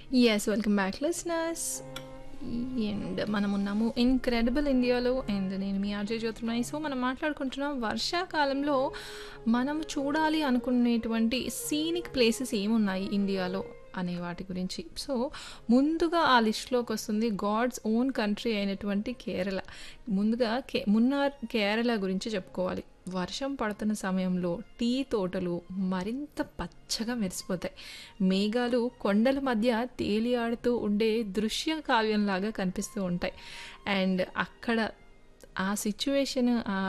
yes welcome back listeners and మనం ఉన్నాము incredible ఇండియాలో అండ్ నేను మీ ఆర్జే జ్యోతిర్మయి సో మనం మాట్లాడుకుంటున్నాం వర్షాకాలంలో మనం చూడాలి అనుకునేటువంటి సీనిక్ ప్లేసెస్ ఏమున్నాయి ఇండియాలో అనే వాటి గురించి సో ముందుగా ఆ లిస్ట్లోకి వస్తుంది గాడ్స్ ఓన్ కంట్రీ అయినటువంటి కేరళ ముందుగా కే మున్నార్ కేరళ గురించి చెప్పుకోవాలి వర్షం పడుతున్న సమయంలో టీ తోటలు మరింత పచ్చగా మెరిసిపోతాయి మేఘాలు కొండల మధ్య తేలియాడుతూ ఉండే దృశ్య కావ్యంలాగా కనిపిస్తూ ఉంటాయి అండ్ అక్కడ ఆ సిచ్యువేషన్ ఆ